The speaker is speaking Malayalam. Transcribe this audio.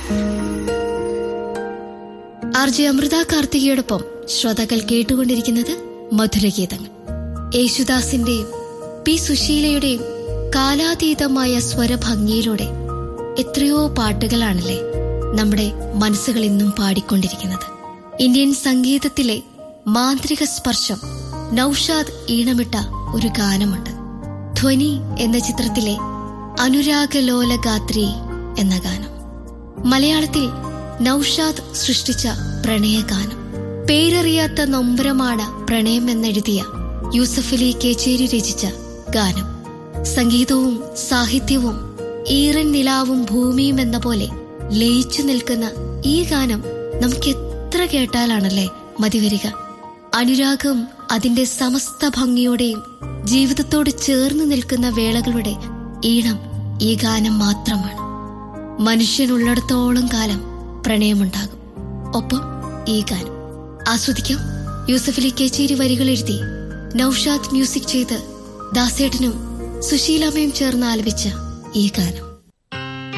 ആർ ജെ അമൃത കാർത്തികയോടൊപ്പം ശ്രോതാക്കൾ കേട്ടുകൊണ്ടിരിക്കുന്നത് മധുരഗീതങ്ങൾ യേശുദാസിന്റെയും പി സുശീലയുടെയും കാലാതീതമായ സ്വരഭംഗിയിലൂടെ എത്രയോ പാട്ടുകളാണല്ലേ നമ്മുടെ മനസ്സുകൾ ഇന്നും പാടിക്കൊണ്ടിരിക്കുന്നത് ഇന്ത്യൻ സംഗീതത്തിലെ മാന്ത്രിക സ്പർശം നൌഷാദ് ഈണമിട്ട ഒരു ഗാനമുണ്ട് ധ്വനി എന്ന ചിത്രത്തിലെ അനുരാഗലോല ഗാത്രി എന്ന ഗാനം മലയാളത്തിൽ നൌഷാദ് സൃഷ്ടിച്ച പ്രണയഗാനം പേരറിയാത്ത നൊമ്പരമാണ് പ്രണയം എന്നെഴുതിയ യൂസഫലി കേച്ചേരി രചിച്ച ഗാനം സംഗീതവും സാഹിത്യവും ഈറൻ നിലാവും ഭൂമിയും എന്ന പോലെ ലയിച്ചു നിൽക്കുന്ന ഈ ഗാനം നമുക്ക് എത്ര കേട്ടാലാണല്ലേ മതിവരിക അനുരാഗം അതിന്റെ സമസ്ത ഭംഗിയോടെയും ജീവിതത്തോട് ചേർന്ന് നിൽക്കുന്ന വേളകളുടെ ഈണം ഈ ഗാനം മാത്രമാണ് മനുഷ്യനുള്ളിടത്തോളം കാലം പ്രണയമുണ്ടാകും ഒപ്പം ഈ ഗാനം ആസ്വദിക്കാം യൂസഫലി കേച്ചേരി വരികൾ എഴുതി നൌഷാദ് മ്യൂസിക് ചെയ്ത് ദാസേട്ടനും സുശീലാമ്മയും ചേർന്ന് ആലപിച്ച ഈ ഗാനം